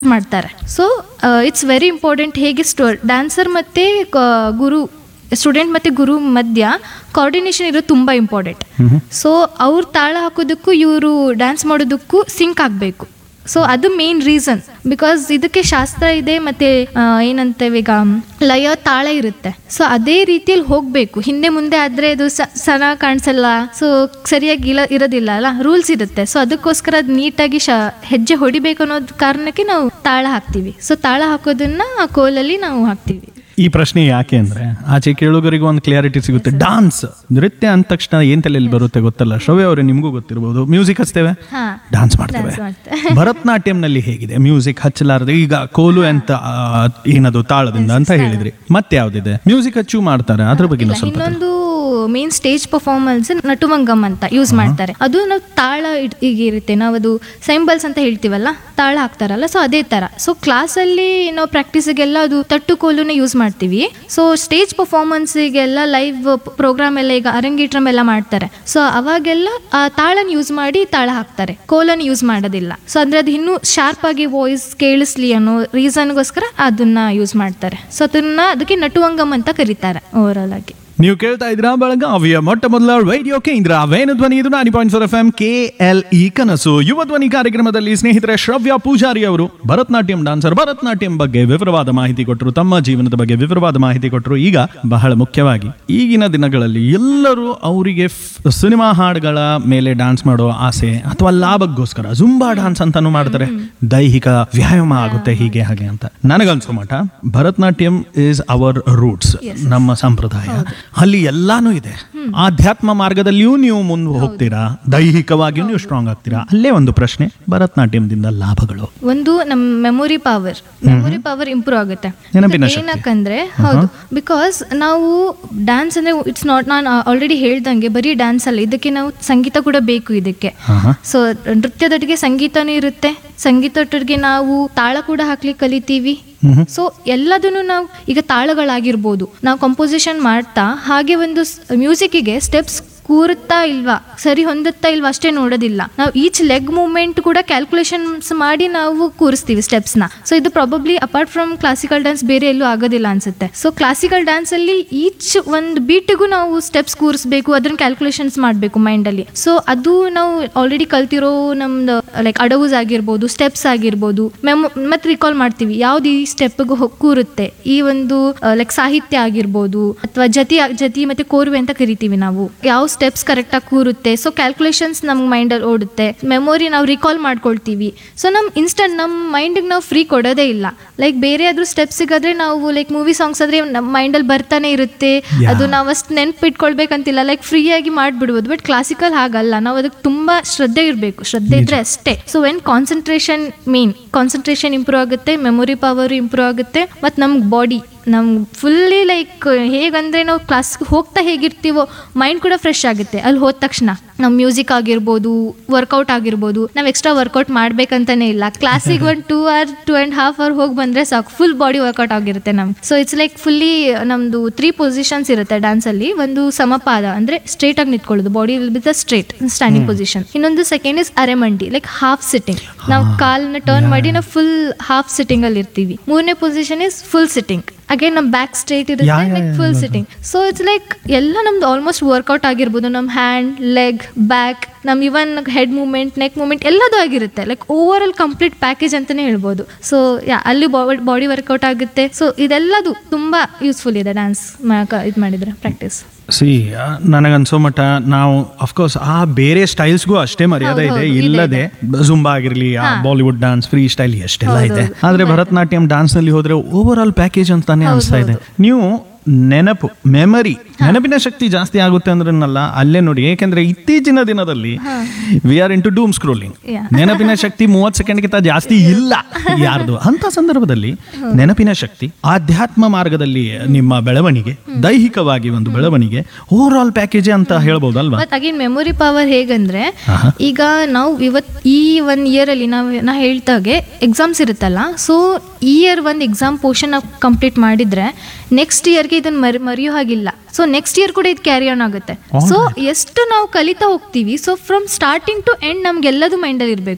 ಮಾಡ್ತಾರೆ so it's very important ಹೇಗೆ ಸ್ಟೋ dancer ಮತ್ತು ಗುರು ಸ್ಟೂಡೆಂಟ್ ಮತ್ತು ಗುರು ಮಧ್ಯ ಕೋಆರ್ಡಿನೇಷನ್ ಇರೋದು ತುಂಬ ಇಂಪಾರ್ಟೆಂಟ್ ಸೊ ಅವ್ರು ತಾಳ ಹಾಕೋದಕ್ಕೂ ಇವರು ಡ್ಯಾನ್ಸ್ ಮಾಡೋದಕ್ಕೂ ಸಿಂಕ್ ಆಗಬೇಕು ಸೊ ಅದು ಮೇನ್ ರೀಸನ್ ಬಿಕಾಸ್ ಇದಕ್ಕೆ ಶಾಸ್ತ್ರ ಇದೆ ಮತ್ತೆ ಆ, ಏನಂತೇವೆ ಈಗ ಲಯ ತಾಳ ಇರುತ್ತೆ ಸೊ ಅದೇ ರೀತಿಯಲ್ಲಿ ಹೋಗಬೇಕು ಹಿಂದೆ ಮುಂದೆ ಆದರೆ ಅದು ಸ- ಸನ ಕಾಣಿಸಲ್ಲ ಸೊ ಸರಿಯಾಗಿ ಇಲ್ಲ ಇರೋದಿಲ್ಲ ಅಲ್ಲ ರೂಲ್ಸ್ ಇರುತ್ತೆ ಸೊ ಅದಕ್ಕೋಸ್ಕರ ಅದು ನೀಟಾಗಿ ಶ ಹೆಜ್ಜೆ ಹೊಡಿಬೇಕು ಅನ್ನೋದು ಕಾರಣಕ್ಕೆ ನಾವು ತಾಳ ಹಾಕ್ತೀವಿ ಸೊ ತಾಳ ಹಾಕೋದನ್ನ ಆ ಕೋಲಲ್ಲಿ ನಾವು ಹಾಕ್ತೀವಿ ಈ ಪ್ರಶ್ನೆ ಯಾಕೆ ಅಂದ್ರೆ ಆಚೆ ಕೇಳುಗರಿಗೂ ಒಂದು ಕ್ಲಾರಿಟಿ ಸಿಗುತ್ತೆ ಡಾನ್ಸ್ ನೃತ್ಯ ಅಂದ ತಕ್ಷಣ ಏನ್ ತಲೆಯಲ್ಲಿ ಬರುತ್ತೆ ಗೊತ್ತಲ್ಲ ಶ್ರವ್ಯ ಅವರೇ ನಿಮಗೂ ಗೊತ್ತಿರಬಹುದು ಮ್ಯೂಸಿಕ್ ಹಚ್ತೇವೆ ಹಾ ಡಾನ್ಸ್ ಮಾಡ್ತೇವೆ Dance ಮಾಡ್ತೇವೆ. ಭರತನಾಟ್ಯಂನಲ್ಲಿ ಹೇಗಿದೆ ಮ್ಯೂಸಿಕ್ ಹಚ್ಚಲಾರದೆ ಈಗ ಕೋಲು ಅಂತ ಆ, ಏನದು ತಾಳದಿಂದ ಅಂತ ಹೇಳಿದ್ರಿ ಮತ್ತೆ ಯಾವ್ದಿದೆ ಮ್ಯೂಸಿಕ್ ಹಚ್ಚು ಮಾಡ್ತಾರೆ ಅದ್ರ ಬಗ್ಗೆ ಇಲ್ಲ, ಸ್ವಲ್ಪ ಇನ್ನೊಂದು ಮೇನ್ ಸ್ಟೇಜ್ ಪರ್ಫಾರ್ಮೆನ್ಸ್ ನಟುಮಂಗಮ್ ಅಂತ ಯೂಸ್ ಮಾಡ್ತಾರೆ ಅದು ನಾವು ತಾಳ ಇಡ್- ಈಗ ಇರುತ್ತೆ ನಾವು ಅದು ಸೈಂಬಲ್ಸ್ ಅಂತ ಹೇಳ್ತೀವಲ್ಲ ತಾಳ ಹಾಕ್ತಾರಲ್ಲ ಸೊ ಅದೇ ತರ ಸೊ ಕ್ಲಾಸಲ್ಲಿ ನಾವು ಪ್ರಾಕ್ಟೀಸಿಗೆಲ್ಲ ಅದು ತಟ್ಟು ಕೋಲುನೇ ಯೂಸ್ ಮಾಡ್ತೀವಿ ಸೊ ಸ್ಟೇಜ್ ಪರ್ಫಾರ್ಮೆನ್ಸಿಗೆಲ್ಲ ಲೈವ್ ಪ್ರೋಗ್ರಾಮ್ ಎಲ್ಲ ಈಗ ಅರಂಗೇಟ್ರಮ್ ಎಲ್ಲ ಮಾಡ್ತಾರೆ ಸೊ ಅವಾಗೆಲ್ಲ ಆ ತಾಳನ ಯೂಸ್ ಮಾಡಿ ತಾಳ ಹಾಕ್ತಾರೆ ಕೋಲನ್ನು ಯೂಸ್ ಮಾಡೋದಿಲ್ಲ ಸೊ ಅಂದ್ರೆ ಅದು ಇನ್ನೂ ಶಾರ್ಪ್ ಆಗಿ ವಾಯ್ಸ್ ಕೇಳಿಸ್ಲಿ ಅನ್ನೋ ರೀಸನ್ಗೋಸ್ಕರ ಅದನ್ನ ಯೂಸ್ ಮಾಡ್ತಾರೆ ಸೊ ಅದನ್ನ ಅದಕ್ಕೆ ನಟುವಂಗಮ್ ಅಂತ ಕರೀತಾರೆ ಓವರ್ ಆಲ್ ಆಗಿ ನೀವು ಕೇಳ್ತಾ ಇದ್ದೀರಾ ಬೆಳಗಾವಿಯ ಮೊಟ್ಟ ಮೊದಲ ರೇಡಿಯೋ ಕೇಂದ್ರ ವೇಣು ಧ್ವನಿ ಇದು ninety point four F M K L E ಕನಸು ಯುವ ಧ್ವನಿ ಕಾರ್ಯಕ್ರಮದಲ್ಲಿ ಸ್ನೇಹಿತರೆ ಶ್ರವ್ಯ ಪೂಜಾರಿ ಅವರು ಭರತನಾಟ್ಯಂ ಡಾನ್ಸರ್ ಭರತನಾಟ್ಯಂ ಬಗ್ಗೆ ವಿವರವಾದ ಮಾಹಿತಿ ಕೊಟ್ಟರು ತಮ್ಮ ಜೀವನದ ಬಗ್ಗೆ ವಿವರವಾದ ಮಾಹಿತಿ ಕೊಟ್ಟರು ಈಗ ಬಹಳ ಮುಖ್ಯವಾಗಿ ಈಗಿನ ದಿನಗಳಲ್ಲಿ ಎಲ್ಲರೂ ಅವರಿಗೆ ಸಿನಿಮಾ ಹಾಡುಗಳ ಮೇಲೆ ಡಾನ್ಸ್ ಮಾಡೋ ಆಸೆ ಅಥವಾ ಲಾಭಕ್ಕೋಸ್ಕರ ಜುಂಬಾ ಡಾನ್ಸ್ ಅಂತಾನು ಮಾಡ್ತಾರೆ ದೈಹಿಕ ವ್ಯಾಯಾಮ ಆಗುತ್ತೆ ಹೀಗೆ ಹಾಗೆ ಅಂತ ನನಗನ್ಸೋ ಮಠ ಭರತನಾಟ್ಯಂ ಇಸ್ ಅವರ್ ರೂಟ್ಸ್ ನಮ್ಮ ಸಂಪ್ರದಾಯ ಅಲ್ಲಿ ಎಲ್ಲಾನು ಇದೆ ಆಧ್ಯಾತ್ಮ ಮಾರ್ಗದಲ್ಲಿಯೂ ನೀವು ಮುಂದೆ ಹೋಗ್ತೀರಾ ದೈಹಿಕವಾಗಿಯೂ ನೀವು ಸ್ಟ್ರಾಂಗ್ ಆಗ್ತೀರಾ ಅಲ್ಲೇ ಒಂದು ಪ್ರಶ್ನೆ ಭರತನಾಟ್ಯಂದಿಂದ ಲಾಭಗಳು ಒಂದು ನಮ್ಮ memory power memory power improve ಆಗುತ್ತೆ ನೆನಪಿನ ಅದು ಶಕ್ತಿ. ಏನಕ್ಕಂದ್ರೆ ಹೌದು ಬಿಕಾಸ್ ನಾವು ಡ್ಯಾನ್ಸ್ ಅಂದ್ರೆ ಇಟ್ಸ್ ನಾಟ್ ನಾನು ಆಲ್ರೆಡಿ ಹೇಳ್ದಂಗೆ ಬರೀ ಡ್ಯಾನ್ಸ್ ಅಲ್ಲ ಇದಕ್ಕೆ ನಾವು ಸಂಗೀತ ಕೂಡ ಬೇಕು ಇದಕ್ಕೆ ಹಾ ಹಾ ಸೊ ನೃತ್ಯದೊಟ್ಟಿಗೆ ಸಂಗೀತನೂ ಇರುತ್ತೆ ಸಂಗೀತದೊಟ್ಟಿಗೆ ನಾವು ತಾಳ ಕೂಡ ಹಾಕ್ಲಿಕ್ಕೆ ಕಲಿತೀವಿ ಹ್ಮ್ ಸೊ ಎಲ್ಲದನ್ನು ನಾವು ಈಗ ತಾಳಗಳಾಗಿರ್ಬೋದು ನಾವು ಕಂಪೋಸಿಷನ್ ಮಾಡ್ತಾ ಹಾಗೆ ಒಂದು ಮ್ಯೂಸಿಕ್ಕಿಗೆ ಸ್ಟೆಪ್ಸ್ ಕೂರುತ್ತಾ ಇಲ್ವಾ ಸರಿ ಹೊಂದುತ್ತಾ ಇಲ್ವಾ ಅಷ್ಟೇ ನೋಡೋದಿಲ್ಲ ನಾವು ಈಚ್ ಲೆಗ್ ಮೂವ್ಮೆಂಟ್ ಕೂಡ ಕ್ಯಾಲ್ಕುಲೇಷನ್ಸ್ ಮಾಡಿ ನಾವು ಕೂರಿಸ್ತೀವಿ ಸ್ಟೆಪ್ಸ್ನ ಸೊ ಇದು probably apart from classical dance ಬೇರೆ ಎಲ್ಲೂ ಆಗೋದಿಲ್ಲ ಅನ್ಸುತ್ತೆ ಸೊ ಕ್ಲಾಸಿಕಲ್ ಡ್ಯಾನ್ಸ್ ಅಲ್ಲಿ ಈಚ್ ಒಂದು ಬೀಟಿಗೂ ನಾವು ಸ್ಟೆಪ್ಸ್ ಕೂರಿಸ್ಬೇಕು ಅದನ್ನ ಕ್ಯಾಲ್ಕುಲೇಷನ್ಸ್ ಮಾಡಬೇಕು ಮೈಂಡಲ್ಲಿ ಸೊ ಅದು ನಾವು ಆಲ್ರೆಡಿ ಕಲ್ತಿರೋ ನಮ್ದು ಲೈಕ್ ಅಡವುಸ್ ಆಗಿರ್ಬೋದು ಸ್ಟೆಪ್ಸ್ ಆಗಿರ್ಬೋದು ಮೆಮೊ ಮತ್ತೆ ರಿಕಾಲ್ ಮಾಡ್ತೀವಿ ಯಾವ್ದು ಈ ಸ್ಟೆಪ್ಗೆ ಕೂರುತ್ತೆ ಈ ಒಂದು ಲೈಕ್ ಸಾಹಿತ್ಯ ಆಗಿರ್ಬೋದು ಅಥವಾ ಜತಿ ಜತಿ ಮತ್ತೆ ಕೋರ್ವೆ ಅಂತ ಕರಿತೀವಿ ನಾವು ಯಾವ ಸ್ಟೆಪ್ಸ್ ಕರೆಕ್ಟಾಗಿ ಕೂರುತ್ತೆ ಸೊ ಕ್ಯಾಲ್ಕುಲೇಷನ್ಸ್ ನಮ್ಮ ಮೈಂಡಲ್ಲಿ ಓಡುತ್ತೆ ಮೆಮೊರಿ ನಾವು ರಿಕಾಲ್ ಮಾಡ್ಕೊಳ್ತೀವಿ ಸೊ ನಮ್ಮ ಇನ್ಸ್ಟಂಟ್ ನಮ್ಮ ಮೈಂಡಿಗೆ ನಾವು ಫ್ರೀ ಕೊಡೋದೇ ಇಲ್ಲ ಲೈಕ್ ಬೇರೆ ಆದ್ರೂ ಸ್ಟೆಪ್ಸ್ ಸಿಗಾದ್ರೆ ನಾವು ಲೈಕ್ ಮೂವಿ ಸಾಂಗ್ಸ್ ಆದ್ರೆ ನಮ್ಮ ಮೈಂಡಲ್ಲಿ ಬರ್ತಾನೆ ಇರುತ್ತೆ ಅದು ನಾವು ಅಷ್ಟು ನೆನ್ಪಿಟ್ಕೊಳ್ಬೇಕಂತಿಲ್ಲ ಲೈಕ್ ಫ್ರೀ ಆಗಿ ಮಾಡ್ಬಿಡ್ಬೋದು ಬಟ್ ಕ್ಲಾಸಿಕಲ್ ಹಾಗಲ್ಲ ನಾವು ಅದಕ್ಕೆ ತುಂಬಾ ಶ್ರದ್ಧೆ ಇರಬೇಕು ಶ್ರದ್ಧೆ ಇದ್ರೆ ಅಷ್ಟೇ so when concentration main concentration improve ಆಗುತ್ತೆ ಮೆಮೊರಿ ಪವರ್ ಇಂಪ್ರೂವ್ ಆಗುತ್ತೆ ಮತ್ತು ನಮ್ಗೆ ಬಾಡಿ ನಮ್ಗೆ ಫುಲ್ಲಿ ಲೈಕ್ ಹೇಗಂದ್ರೆ ನಾವು ಕ್ಲಾಸ್ಗೆ ಹೋಗ್ತಾ ಹೇಗಿರ್ತೀವೋ ಮೈಂಡ್ ಕೂಡ ಫ್ರೆಶ್ ಆಗುತ್ತೆ ಅಲ್ಲಿ ಹೋದ ತಕ್ಷಣ ನಮ್ಮ ಮ್ಯೂಸಿಕ್ ಆಗಿರ್ಬೋದು ವರ್ಕೌಟ್ ಆಗಿರ್ಬೋದು ನಾವು ಎಕ್ಸ್ಟ್ರಾ ವರ್ಕೌಟ್ ಮಾಡ್ಬೇಕಂತಾನೆ ಇಲ್ಲ ಕ್ಲಾಸಿಗೆ ಒಂದು two hour two and half hour ಹೋಗಿ ಬಂದರೆ ಸಾಕು ಫುಲ್ ಬಾಡಿ ವರ್ಕೌಟ್ ಆಗಿರುತ್ತೆ ನಮ್ಗೆ ಸೊ ಇಟ್ಸ್ ಲೈಕ್ ಫುಲ್ಲಿ ನಮ್ಮದು ತ್ರೀ ಪೊಸಿಷನ್ಸ್ ಇರುತ್ತೆ ಡ್ಯಾನ್ಸಲ್ಲಿ ಒಂದು ಸಮಪಾದ ಅಂದರೆ ಸ್ಟ್ರೇಟ್ ಆಗಿ ನಿಂತ್ಕೊಳ್ಳೋದು body will be the straight standing position ಇನ್ನೊಂದು second is aramandi like half sitting ನಾವು ಕಾಲ್ನ ಟರ್ನ್ ಮಾಡಿ ನಾವು ಫುಲ್ ಹಾಫ್ ಸಿಟ್ಟಿಂಗ್ ಅಲ್ಲಿ ಇರ್ತೀವಿ ಮೂರನೇ position is full sitting again ನಮ್ ಬ್ಯಾಕ್ ಸ್ಟ್ರೇಟ್ ಯಾ, ಇರುತ್ತೆ ಯಾ, ಲೈಕ್ ಯಾ, ಫುಲ್ ಗೊತ್ತು. ಸಿಟ್ಟಿಂಗ್ ಸೊ ಇಟ್ಸ್ ಲೈಕ್ ಎಲ್ಲ ನಮ್ದು ಆಲ್ಮೋಸ್ಟ್ ವರ್ಕೌಟ್ ಆಗಿರ್ಬೋದು ನಮ್ಮ ಹ್ಯಾಂಡ್ ಲೆಗ್ ಬ್ಯಾಕ್ ನಮ್ even head movement neck movement ಎಲ್ಲದೂ ಆಗಿರುತ್ತೆ like overall complete package ಅಂತಾನೆ ಹೇಳ್ಬೋದು ಸೊ ಯಾ ಅಲ್ಲಿ ಬಾಡಿ ವರ್ಕೌಟ್ ಆಗುತ್ತೆ ಸೊ ಇದೆಲ್ಲದು ತುಂಬಾ ಯೂಸ್ಫುಲ್ ಇದೆ ಡ್ಯಾನ್ಸ್ ಇದು ಮಾಡಿದ್ರೆ ಪ್ರಾಕ್ಟೀಸ್ ಸಿ ನನಗನ್ಸೋ ಮಟ್ಟ ನಾವು ಅಫ್ಕೋರ್ಸ್ ಆ ಬೇರೆ ಸ್ಟೈಲ್ಸ್ಗೂ ಅಷ್ಟೇ ಮರ್ಯಾದೆ ಹೌದು, ಇದೆ ಹೌದು, ಇದೆ, ಇಲ್ಲದೆ ಜುಂಬಾ ಆಗಿರ್ಲಿ ಆ ಬಾಲಿವುಡ್ ಡಾನ್ಸ್ ಫ್ರೀ ಸ್ಟೈಲ್ ಎಷ್ಟೆಲ್ಲ ಹೌದು, ಇದೆ ಹೌದು. ಆದ್ರೆ ಭರತನಾಟ್ಯಂ ಡಾನ್ಸ್ ನಲ್ಲಿ ಹೋದ್ರೆ ಓವರ್ ಆಲ್ ಪ್ಯಾಕೇಜ್ ಅಂತಾನೆ ಹೌದು, ಅನಿಸ್ತಾ ಇದೆ ನೀವು ನೆನಪು ಮೆಮರಿ ನೆನಪಿನ ಶಕ್ತಿ ಜಾಸ್ತಿ ಆಗುತ್ತೆ ಅಂದ್ರನ್ನಲ್ಲ ಅಲ್ಲೇ ನೋಡಿ ಏಕೆಂದ್ರೆ ಇತ್ತೀಚಿನ ದಿನದಲ್ಲಿ we are into doom scrolling Yeah. ನೆನಪಿನ ಶಕ್ತಿ ಮೂವತ್ತು ಸೆಕೆಂಡ್ಗಿಂತ ಜಾಸ್ತಿ ಇಲ್ಲ ಯಾರ್ದು ಅಂತ ಸಂದರ್ಭದಲ್ಲಿ ನೆನಪಿನ ಶಕ್ತಿ ಆಧ್ಯಾತ್ಮ ಮಾರ್ಗದಲ್ಲಿ ನಿಮ್ಮ ಬೆಳವಣಿಗೆ ದೈಹಿಕವಾಗಿ ಒಂದು ಬೆಳವಣಿಗೆ ಓವರ್ ಆಲ್ ಪ್ಯಾಕೇಜ್ ಅಂತ ಹೇಳ್ಬೋದಲ್ವಾ ಮತ್ ಅಗೇನ್ ಮೆಮೊರಿ ಪವರ್ ಹೇಗಂದ್ರೆ ಆಹಾ. ಈಗ ನಾವು ಇವತ್ ಈ ಒನ್ ಇಯರ್ ಅಲ್ಲಿ ನಾವು ನಾ ಹೇಳ್ತಾಗೆ ಎಕ್ಸಾಮ್ಸ್ ಇರುತ್ತಲ್ಲ ಸೊ ಈ ಇಯರ್ ಒಂದು ಎಕ್ಸಾಮ್ ಪೋರ್ಷನ್ ನಾವು ಕಂಪ್ಲೀಟ್ ಮಾಡಿದ್ರೆ ನೆಕ್ಸ್ಟ್ ಇಯರ್ಗೆ ಇದನ್ನ ಮರಿ ಮರೆಯೋ ಹಾಗಿಲ್ಲ ಸೊ ನೆಕ್ಸ್ಟ್ ಇಯರ್ ಕೂಡ ಇದು ಕ್ಯಾರಿ ಆನ್ ಆಗುತ್ತೆ ಸೊ ಎಷ್ಟು ನಾವು ಕಲಿತಾ ಹೋಗ್ತೀವಿ so from starting to end ನಮ್ಗೆಲ್ಲದು ಮೈಂಡಲ್ಲಿ ಇರಬೇಕು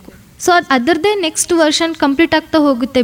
ಸೊ ಅದರದ್ದೇ ನೆಕ್ಸ್ಟ್ ವರ್ಷನ್ ಕಂಪ್ಲೀಟ್ ಆಗ್ತಾ ಹೋಗುತ್ತೆ